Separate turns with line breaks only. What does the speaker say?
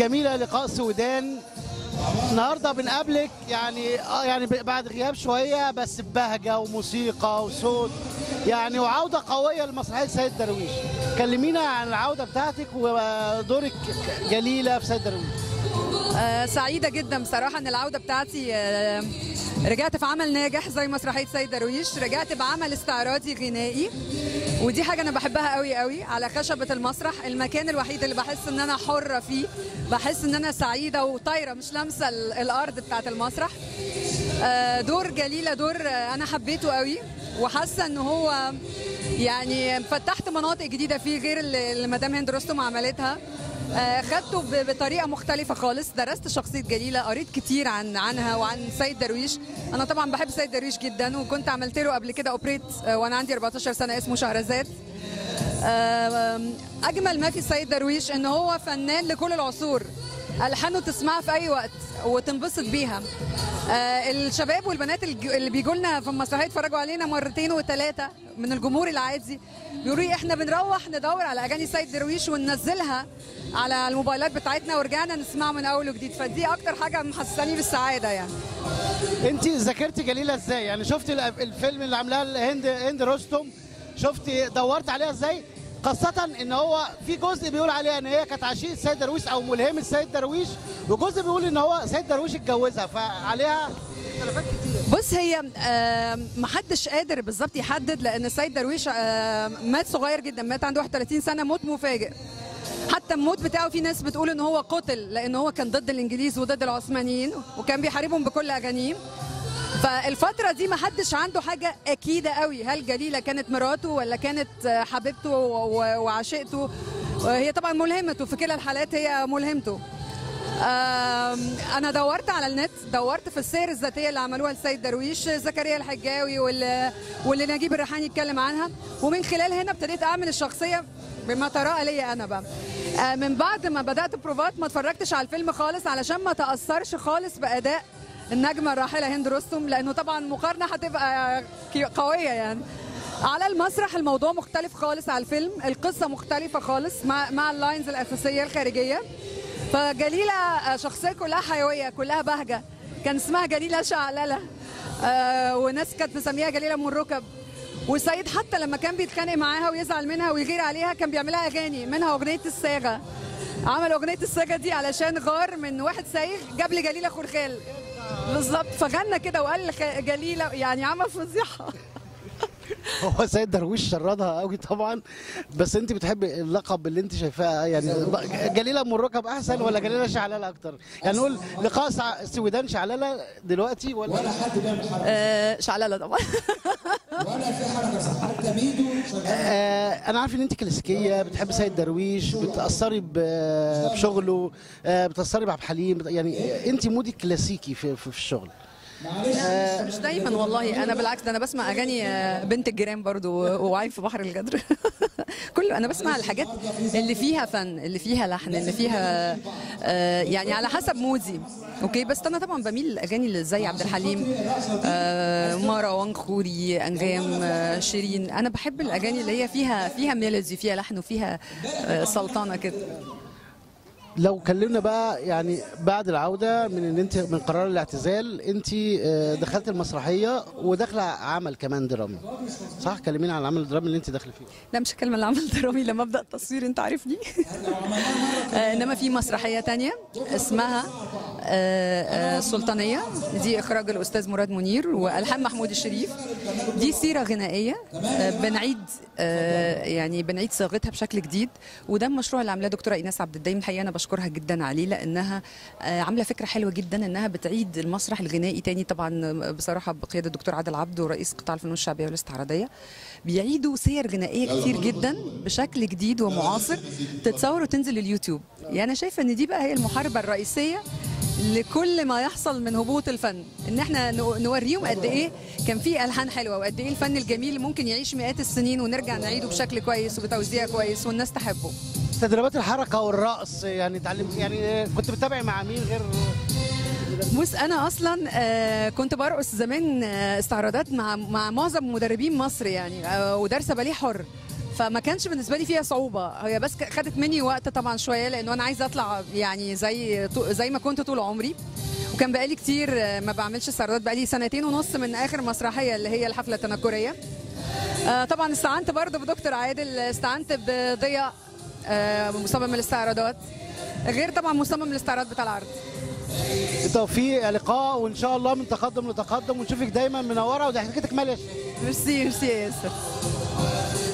جميله لقاء سودان النهارده بنقابلك يعني اه يعني بعد غياب شويه بس ببهجه وموسيقى وصوت يعني وعوده قويه لمسرحيه سيد درويش كلمينا عن العوده بتاعتك ودورك جليله في سيد درويش
آه، سعيدة جدا بصراحة ان العودة بتاعتي آه، رجعت في عمل ناجح زي مسرحية سيد درويش رجعت بعمل استعراضي غنائي ودي حاجة انا بحبها قوي قوي على خشبة المسرح المكان الوحيد اللي بحس ان انا حرة فيه بحس ان انا سعيدة وطايرة مش لامسة ال- الارض بتاعت المسرح آه، دور جليلة دور آه، انا حبيته قوي وحاسة ان هو يعني فتحت مناطق جديدة فيه غير اللي اللي مدام هند رستم عملتها آه، خدته ب- بطريقه مختلفه خالص درست شخصيه جليله قريت كتير عن عنها وعن سيد درويش انا طبعا بحب سيد درويش جدا وكنت عملت له قبل كده اوبريت آه، وانا عندي 14 سنه اسمه شهرزاد آه، اجمل ما في سيد درويش ان هو فنان لكل العصور الحانه تسمعها في اي وقت وتنبسط بيها آه، الشباب والبنات الج- اللي بيجوا لنا في المسرحيه يتفرجوا علينا مرتين وثلاثه من الجمهور العادي بيقولوا لي احنا بنروح ندور على اغاني سيد درويش وننزلها على الموبايلات بتاعتنا ورجعنا نسمعها من اول وجديد فدي اكتر حاجه محسساني بالسعاده يعني
انت ذاكرتي جليله ازاي يعني شفت الفيلم اللي عاملاه هند هند رستم شفتي دورت عليها ازاي خاصة ان هو في جزء بيقول عليها ان هي كانت عشيقة سيد درويش او ملهمة سيد درويش وجزء بيقول ان هو سيد درويش اتجوزها فعليها اختلافات كتير
بص هي آه، محدش قادر بالظبط يحدد لان السيد درويش آه، مات صغير جدا مات عنده 31 سنه موت مفاجئ حتى الموت بتاعه في ناس بتقول ان هو قتل لان هو كان ضد الانجليز وضد العثمانيين وكان بيحاربهم بكل اغانيهم فالفترة دي ما حدش عنده حاجة أكيدة قوي هل جليلة كانت مراته ولا كانت آه، حبيبته و- و- وعشيقته هي طبعا ملهمته في كلا الحالات هي ملهمته آم، انا دورت على النت دورت في السير الذاتيه اللي عملوها لسيد درويش زكريا الحجاوي واللي, واللي نجيب الريحاني اتكلم عنها ومن خلال هنا ابتديت اعمل الشخصيه بما تراءى لي انا بقى آه، من بعد ما بدات بروفات ما اتفرجتش على الفيلم خالص علشان ما تاثرش خالص باداء النجمه الراحله هند رستم لانه طبعا مقارنه هتبقى كي- قويه يعني على المسرح الموضوع مختلف خالص على الفيلم القصه مختلفه خالص مع مع اللاينز الاساسيه الخارجيه فجليلة شخصية كلها حيوية كلها بهجة كان اسمها جليلة شعللة آه وناس كانت مسميها جليلة من الركب وسيد حتى لما كان بيتخانق معاها ويزعل منها ويغير عليها كان بيعملها أغاني منها أغنية الصاغة عمل أغنية الصاغة دي علشان غار من واحد سايغ جاب لي جليلة خرخال بالظبط فغنى كده وقال لخ- جليلة يعني عمل فضيحة
هو سيد درويش شردها قوي طبعا بس انت بتحبي اللقب اللي انت شايفاه يعني جليله ام الركب احسن ولا جليله شعلله اكتر يعني نقول لقاء سع- سويدان شعلله دلوقتي ولا
آه شعللة طبعا
آه انا عارف ان انت كلاسيكيه بتحبي سيد درويش بتاثري ب- بشغله آه بتاثري بعبد الحليم بت- يعني انت مودك كلاسيكي في, في, في الشغل
مش دايما والله انا بالعكس ده انا بسمع اغاني آه، بنت الجيران برضو وعين في بحر الجدر كله انا بسمع الحاجات اللي فيها فن اللي فيها لحن اللي فيها آه، يعني على حسب مودي اوكي بس انا طبعا بميل للاغاني اللي زي عبد الحليم آه، مروان خوري انغام آه، شيرين انا بحب الاغاني اللي هي فيها فيها ميلودي فيها لحن وفيها آه، سلطنه كده
لو كلمنا بقى يعني بعد العوده من ان انت من قرار الاعتزال انت آه، دخلت المسرحيه وداخله عمل كمان درامي صح كلمينا عن العمل الدرامي اللي انت داخله فيه
لا مش هتكلم عن العمل الدرامي لما ابدا التصوير انت عارفني آه، انما في مسرحيه تانية اسمها آه، آه، السلطانيه دي اخراج الاستاذ مراد منير والحان محمود الشريف دي سيره غنائيه آه، بنعيد آه، يعني بنعيد صياغتها بشكل جديد وده المشروع اللي عاملاه دكتوره ايناس عبد الدايم الحقيقه انا بشكرها جدا عليه لانها آه، عامله فكره حلوه جدا انها بتعيد المسرح الغنائي تاني طبعا بصراحه بقياده الدكتور عادل عبد ورئيس قطاع الفنون الشعبيه والاستعراضيه بيعيدوا سير غنائيه كتير جدا بشكل جديد ومعاصر تتصور وتنزل اليوتيوب يعني انا شايفه ان دي بقى هي المحاربه الرئيسيه لكل ما يحصل من هبوط الفن ان احنا نو- نوريهم قد ايه كان في الحان حلوه وقد ايه الفن الجميل ممكن يعيش مئات السنين ونرجع نعيده بشكل كويس وبتوزيع كويس والناس تحبه
تدريبات الحركه والرقص يعني اتعلم يعني كنت بتتابع مع مين غير
بص انا اصلا آه، كنت برقص زمان آه، استعراضات مع مع معظم مدربين مصر يعني آه، ودارسه باليه حر فما كانش بالنسبه لي فيها صعوبه هي بس ك- خدت مني وقت طبعا شويه لانه انا عايزه اطلع يعني زي زي ما كنت طول عمري وكان بقالي كتير آه، ما بعملش استعراضات بقالي سنتين ونص من اخر مسرحيه اللي هي الحفله التنكريه آه، طبعا استعنت برضه بدكتور عادل استعنت بضياء آه، مصمم الاستعراضات غير طبعا مصمم الاستعراض بتاع العرض
بالتوفيق يا لقاء وان شاء الله من تقدم لتقدم ونشوفك دايما منوره وضحكتك ماليه
ميرسي ميرسي يا ياسر